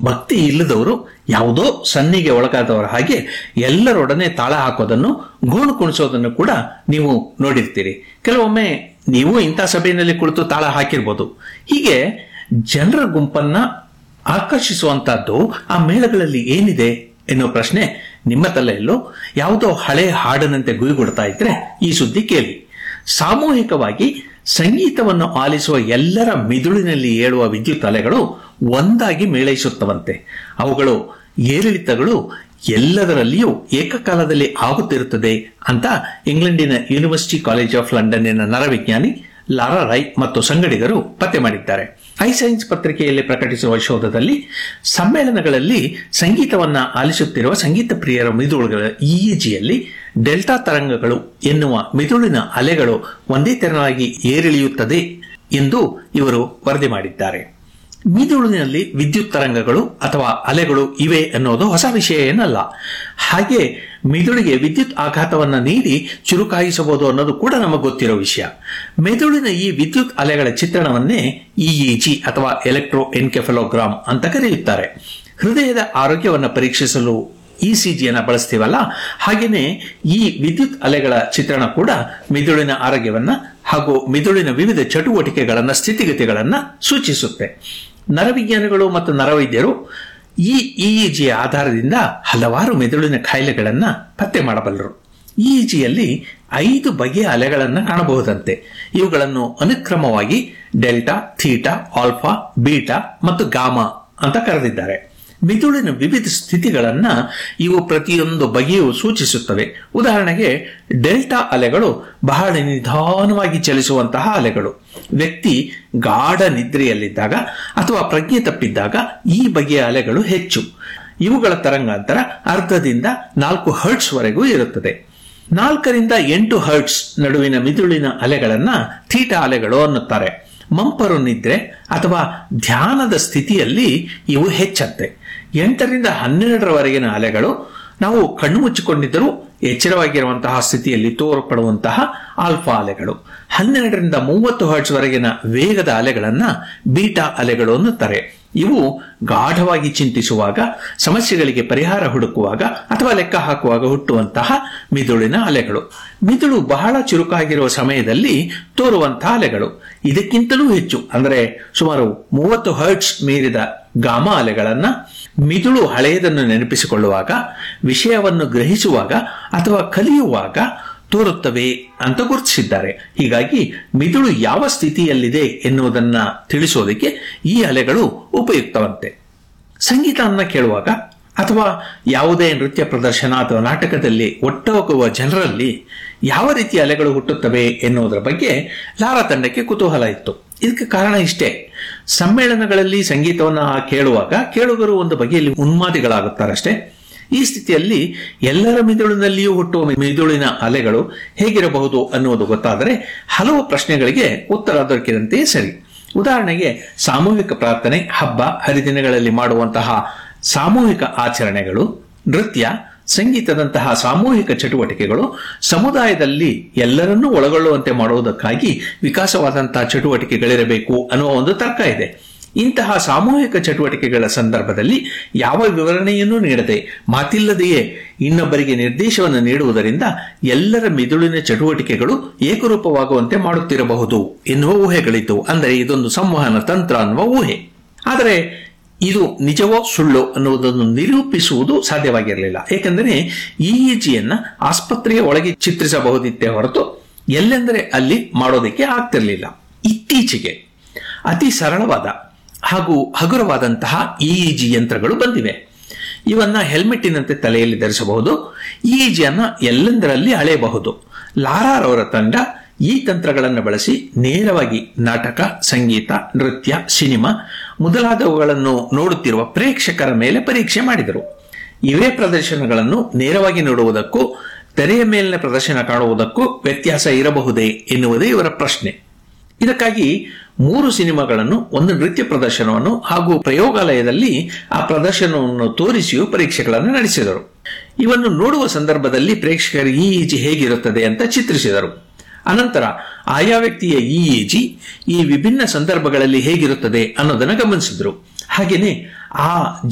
ಭಕ್ತಿ ಇಲ್ಲದವರು ಯಾವುದೋ ಸನ್ನಿಗೆ ಒಳಗಾದವರ ಹಾಗೆ ಎಲ್ಲರೊಡನೆ ತಾಳ ಹಾಕೋದನ್ನು ಗೋಣು ಕುಣಿಸೋದನ್ನು ಕೂಡ ನೀವು ನೋಡಿರ್ತೀರಿ ಕೆಲವೊಮ್ಮೆ ನೀವು ಇಂಥ ಸಭೆಯಲ್ಲಿ ಕುಳಿತು ತಾಳ ಹಾಕಿರ್ಬೋದು ಹೀಗೆ ಜನರ ಗುಂಪನ್ನ ಆಕರ್ಷಿಸುವಂತಹದ್ದು ಆ ಮೇಳಗಳಲ್ಲಿ ಏನಿದೆ ಎನ್ನುವ ಪ್ರಶ್ನೆ ನಿಮ್ಮ ತಲೆಯಲ್ಲೂ ಯಾವುದೋ ಹಳೆ ಹಾಡನಂತೆ ಗುಯಿಗುಡ್ತಾ ಇದ್ರೆ ಈ ಸುದ್ದಿ ಕೇಳಿ ಸಾಮೂಹಿಕವಾಗಿ ಸಂಗೀತವನ್ನು ಆಲಿಸುವ ಎಲ್ಲರ ಮಿದುಳಿನಲ್ಲಿ ಏಳುವ ವಿದ್ಯುತ್ ಅಲೆಗಳು ಒಂದಾಗಿ ಮೇಳೈಸುತ್ತವಂತೆ ಅವುಗಳು ಏರಿಳಿತಗಳು ಎಲ್ಲದರಲ್ಲಿಯೂ ಏಕಕಾಲದಲ್ಲಿ ಆಗುತ್ತಿರುತ್ತದೆ ಅಂತ ಇಂಗ್ಲೆಂಡಿನ ಯೂನಿವರ್ಸಿಟಿ ಕಾಲೇಜ್ ಆಫ್ ಲಂಡನ್ನಿನ ನರವಿಜ್ಞಾನಿ ಲಾರಾ ರೈ ಮತ್ತು ಸಂಗಡಿಗರು ಪತ್ತೆ ಮಾಡಿದ್ದಾರೆ ಐ ಸೈನ್ಸ್ ಪತ್ರಿಕೆಯಲ್ಲಿ ಪ್ರಕಟಿಸಿರುವ ಶೋಧದಲ್ಲಿ ಸಮ್ಮೇಳನಗಳಲ್ಲಿ ಸಂಗೀತವನ್ನ ಆಲಿಸುತ್ತಿರುವ ಸಂಗೀತ ಪ್ರಿಯರ ಮಿದುಳುಗಳ ಇಇಜಿಯಲ್ಲಿ ಡೆಲ್ಟಾ ತರಂಗಗಳು ಎನ್ನುವ ಮಿದುಳಿನ ಅಲೆಗಳು ಒಂದೇ ತೆರನಾಗಿ ಏರಿಳಿಯುತ್ತದೆ ಎಂದು ಇವರು ವರದಿ ಮಾಡಿದ್ದಾರೆ ಮಿದುಳಿನಲ್ಲಿ ವಿದ್ಯುತ್ ತರಂಗಗಳು ಅಥವಾ ಅಲೆಗಳು ಇವೆ ಅನ್ನೋದು ಹೊಸ ವಿಷಯ ಏನಲ್ಲ ಹಾಗೆ ಮಿದುಳಿಗೆ ವಿದ್ಯುತ್ ಆಘಾತವನ್ನ ನೀಡಿ ಚುರುಕಾಯಿಸಬಹುದು ಅನ್ನೋದು ಕೂಡ ನಮಗೆ ಗೊತ್ತಿರೋ ವಿಷಯ ಮೆದುಳಿನ ಈ ವಿದ್ಯುತ್ ಅಲೆಗಳ ಚಿತ್ರಣವನ್ನೇ ಇಇಜಿ ಅಥವಾ ಎಲೆಕ್ಟ್ರೋ ಎನ್ಕೆಫಲೋಗ್ರಾಮ್ ಅಂತ ಕರೆಯುತ್ತಾರೆ ಹೃದಯದ ಆರೋಗ್ಯವನ್ನು ಪರೀಕ್ಷಿಸಲು ಇಸಿಜಿಯನ್ನು ಬಳಸ್ತೀವಲ್ಲ ಹಾಗೇನೆ ಈ ವಿದ್ಯುತ್ ಅಲೆಗಳ ಚಿತ್ರಣ ಕೂಡ ಮಿದುಳಿನ ಆರೋಗ್ಯವನ್ನ ಹಾಗೂ ಮಿದುಳಿನ ವಿವಿಧ ಚಟುವಟಿಕೆಗಳನ್ನ ಸ್ಥಿತಿಗತಿಗಳನ್ನ ಸೂಚಿಸುತ್ತೆ ನರವಿಜ್ಞಾನಿಗಳು ಮತ್ತು ನರವೈದ್ಯರು ಈ ಇಇಜಿಯ ಆಧಾರದಿಂದ ಹಲವಾರು ಮೆದುಳಿನ ಕಾಯಿಲೆಗಳನ್ನ ಪತ್ತೆ ಮಾಡಬಲ್ಲರು ಇಇಜಿಯಲ್ಲಿ ಐದು ಬಗೆಯ ಅಲೆಗಳನ್ನು ಕಾಣಬಹುದಂತೆ ಇವುಗಳನ್ನು ಅನುಕ್ರಮವಾಗಿ ಡೆಲ್ಟಾ ಥೀಟಾ ಆಲ್ಫಾ ಬೀಟಾ ಮತ್ತು ಗಾಮಾ ಅಂತ ಕರೆದಿದ್ದಾರೆ ಮಿದುಳಿನ ವಿವಿಧ ಸ್ಥಿತಿಗಳನ್ನ ಇವು ಪ್ರತಿಯೊಂದು ಬಗೆಯೂ ಸೂಚಿಸುತ್ತವೆ ಉದಾಹರಣೆಗೆ ಡೆಲ್ಟಾ ಅಲೆಗಳು ಬಹಳ ನಿಧಾನವಾಗಿ ಚಲಿಸುವಂತಹ ಅಲೆಗಳು ವ್ಯಕ್ತಿ ಗಾಢ ನಿದ್ರೆಯಲ್ಲಿದ್ದಾಗ ಅಥವಾ ಪ್ರಜ್ಞೆ ತಪ್ಪಿದ್ದಾಗ ಈ ಬಗೆಯ ಅಲೆಗಳು ಹೆಚ್ಚು ಇವುಗಳ ತರಂಗಾಂತರ ಅರ್ಧದಿಂದ ನಾಲ್ಕು ಹರ್ಟ್ಸ್ ವರೆಗೂ ಇರುತ್ತದೆ ನಾಲ್ಕರಿಂದ ಎಂಟು ಹರ್ಟ್ಸ್ ನಡುವಿನ ಮಿದುಳಿನ ಅಲೆಗಳನ್ನ ಥೀಟಾ ಅಲೆಗಳು ಅನ್ನುತ್ತಾರೆ ಮಂಪರು ನಿದ್ರೆ ಅಥವಾ ಧ್ಯಾನದ ಸ್ಥಿತಿಯಲ್ಲಿ ಇವು ಹೆಚ್ಚಂತೆ ಎಂಟರಿಂದ ಹನ್ನೆರಡರವರೆಗಿನ ಅಲೆಗಳು ನಾವು ಕಣ್ಣು ಮುಚ್ಚಿಕೊಂಡಿದ್ದರೂ ಎಚ್ಚರವಾಗಿರುವಂತಹ ಸ್ಥಿತಿಯಲ್ಲಿ ತೋರ್ಪಡುವಂತಹ ಆಲ್ಫಾ ಅಲೆಗಳು ಹನ್ನೆರಡರಿಂದ ಮೂವತ್ತು ಹರ್ಟ್ಸ್ ವರೆಗಿನ ವೇಗದ ಅಲೆಗಳನ್ನ ಬೀಟಾ ಅಲೆಗಳು ಅನ್ನುತ್ತಾರೆ ಇವು ಗಾಢವಾಗಿ ಚಿಂತಿಸುವಾಗ ಸಮಸ್ಯೆಗಳಿಗೆ ಪರಿಹಾರ ಹುಡುಕುವಾಗ ಅಥವಾ ಲೆಕ್ಕ ಹಾಕುವಾಗ ಹುಟ್ಟುವಂತಹ ಮಿದುಳಿನ ಅಲೆಗಳು ಮಿದುಳು ಬಹಳ ಚುರುಕಾಗಿರುವ ಸಮಯದಲ್ಲಿ ತೋರುವಂತಹ ಅಲೆಗಳು ಇದಕ್ಕಿಂತಲೂ ಹೆಚ್ಚು ಅಂದರೆ ಸುಮಾರು ಮೂವತ್ತು ಹರ್ಟ್ಸ್ ಮೀರಿದ ಗಾಮಾ ಅಲೆಗಳನ್ನ ಮಿದುಳು ಹಳೆಯದನ್ನು ನೆನಪಿಸಿಕೊಳ್ಳುವಾಗ ವಿಷಯವನ್ನು ಗ್ರಹಿಸುವಾಗ ಅಥವಾ ಕಲಿಯುವಾಗ ತೋರುತ್ತವೆ ಅಂತ ಗುರುತಿಸಿದ್ದಾರೆ ಹೀಗಾಗಿ ಮಿದುಳು ಯಾವ ಸ್ಥಿತಿಯಲ್ಲಿದೆ ಎನ್ನುವುದನ್ನ ತಿಳಿಸೋದಕ್ಕೆ ಈ ಅಲೆಗಳು ಉಪಯುಕ್ತವಂತೆ ಸಂಗೀತವನ್ನ ಕೇಳುವಾಗ ಅಥವಾ ಯಾವುದೇ ನೃತ್ಯ ಪ್ರದರ್ಶನ ಅಥವಾ ನಾಟಕದಲ್ಲಿ ಒಟ್ಟೋಗುವ ಜನರಲ್ಲಿ ಯಾವ ರೀತಿಯ ಅಲೆಗಳು ಹುಟ್ಟುತ್ತವೆ ಎನ್ನುವುದರ ಬಗ್ಗೆ ಲಾರಾ ತಂಡಕ್ಕೆ ಕುತೂಹಲ ಇತ್ತು ಇದಕ್ಕೆ ಕಾರಣ ಇಷ್ಟೇ ಸಮ್ಮೇಳನಗಳಲ್ಲಿ ಸಂಗೀತವನ್ನ ಕೇಳುವಾಗ ಕೇಳುಗರು ಒಂದು ಬಗೆಯಲ್ಲಿ ಉನ್ಮಾದಿಗಳಾಗುತ್ತಾರಷ್ಟೇ ಈ ಸ್ಥಿತಿಯಲ್ಲಿ ಎಲ್ಲರ ಮಿದುಳಿನಲ್ಲಿಯೂ ಹುಟ್ಟುವ ಮಿದುಳಿನ ಅಲೆಗಳು ಹೇಗಿರಬಹುದು ಅನ್ನುವುದು ಗೊತ್ತಾದರೆ ಹಲವು ಪ್ರಶ್ನೆಗಳಿಗೆ ಉತ್ತರ ದೊರಕಿದಂತೆಯೇ ಸರಿ ಉದಾಹರಣೆಗೆ ಸಾಮೂಹಿಕ ಪ್ರಾರ್ಥನೆ ಹಬ್ಬ ಹರಿದಿನಗಳಲ್ಲಿ ಮಾಡುವಂತಹ ಸಾಮೂಹಿಕ ಆಚರಣೆಗಳು ನೃತ್ಯ ಸಂಗೀತದಂತಹ ಸಾಮೂಹಿಕ ಚಟುವಟಿಕೆಗಳು ಸಮುದಾಯದಲ್ಲಿ ಎಲ್ಲರನ್ನೂ ಒಳಗೊಳ್ಳುವಂತೆ ಮಾಡುವುದಕ್ಕಾಗಿ ವಿಕಾಸವಾದಂತಹ ಚಟುವಟಿಕೆಗಳಿರಬೇಕು ಅನ್ನುವ ಒಂದು ತರ್ಕ ಇದೆ ಇಂತಹ ಸಾಮೂಹಿಕ ಚಟುವಟಿಕೆಗಳ ಸಂದರ್ಭದಲ್ಲಿ ಯಾವ ವಿವರಣೆಯನ್ನೂ ನೀಡದೆ ಮಾತಿಲ್ಲದೆಯೇ ಇನ್ನೊಬ್ಬರಿಗೆ ನಿರ್ದೇಶವನ್ನು ನೀಡುವುದರಿಂದ ಎಲ್ಲರ ಮಿದುಳಿನ ಚಟುವಟಿಕೆಗಳು ಏಕರೂಪವಾಗುವಂತೆ ಮಾಡುತ್ತಿರಬಹುದು ಎನ್ನುವ ಊಹೆಗಳಿದ್ದವು ಅಂದರೆ ಇದೊಂದು ಸಂವಹನ ತಂತ್ರ ಅನ್ನುವ ಊಹೆ ಆದರೆ ಇದು ನಿಜವೋ ಸುಳ್ಳು ಅನ್ನುವುದನ್ನು ನಿರೂಪಿಸುವುದು ಸಾಧ್ಯವಾಗಿರಲಿಲ್ಲ ಏಕೆಂದರೆ ಇಇಜಿಯನ್ನ ಆಸ್ಪತ್ರೆಯ ಒಳಗೆ ಚಿತ್ರಿಸಬಹುದಿತ್ತೇ ಹೊರತು ಎಲ್ಲೆಂದರೆ ಅಲ್ಲಿ ಮಾಡೋದಕ್ಕೆ ಆಗ್ತಿರಲಿಲ್ಲ ಇತ್ತೀಚೆಗೆ ಅತಿ ಸರಳವಾದ ಹಾಗೂ ಹಗುರವಾದಂತಹ ಇಇಜಿ ಯಂತ್ರಗಳು ಬಂದಿವೆ ಇವನ್ನ ಹೆಲ್ಮೆಟ್ಟಿನಂತೆ ತಲೆಯಲ್ಲಿ ಧರಿಸಬಹುದು ಇಇಜಿಯನ್ನ ಎಲ್ಲೆಂದರಲ್ಲಿ ಅಳೆಯಬಹುದು ಲಾರಾರವರ ತಂಡ ಈ ತಂತ್ರಗಳನ್ನು ಬಳಸಿ ನೇರವಾಗಿ ನಾಟಕ ಸಂಗೀತ ನೃತ್ಯ ಸಿನಿಮಾ ಮೊದಲಾದವುಗಳನ್ನು ನೋಡುತ್ತಿರುವ ಪ್ರೇಕ್ಷಕರ ಮೇಲೆ ಪರೀಕ್ಷೆ ಮಾಡಿದರು ಇವೇ ಪ್ರದರ್ಶನಗಳನ್ನು ನೇರವಾಗಿ ನೋಡುವುದಕ್ಕೂ ತೆರೆಯ ಮೇಲಿನ ಪ್ರದರ್ಶನ ಕಾಣುವುದಕ್ಕೂ ವ್ಯತ್ಯಾಸ ಇರಬಹುದೇ ಎನ್ನುವುದೇ ಇವರ ಪ್ರಶ್ನೆ ಇದಕ್ಕಾಗಿ ಮೂರು ಸಿನಿಮಾಗಳನ್ನು ಒಂದು ನೃತ್ಯ ಪ್ರದರ್ಶನವನ್ನು ಹಾಗೂ ಪ್ರಯೋಗಾಲಯದಲ್ಲಿ ಆ ಪ್ರದರ್ಶನವನ್ನು ತೋರಿಸಿಯೂ ಪರೀಕ್ಷೆಗಳನ್ನು ನಡೆಸಿದರು ಇವನ್ನು ನೋಡುವ ಸಂದರ್ಭದಲ್ಲಿ ಪ್ರೇಕ್ಷಕರು ಇಇಜಿ ಹೇಗಿರುತ್ತದೆ ಅಂತ ಚಿತ್ರಿಸಿದರು ಅನಂತರ ಆಯಾ ವ್ಯಕ್ತಿಯ ಇಇಜಿ ಈ ವಿಭಿನ್ನ ಸಂದರ್ಭಗಳಲ್ಲಿ ಹೇಗಿರುತ್ತದೆ ಅನ್ನೋದನ್ನು ಗಮನಿಸಿದರು ಹಾಗೆಯೇ ಆ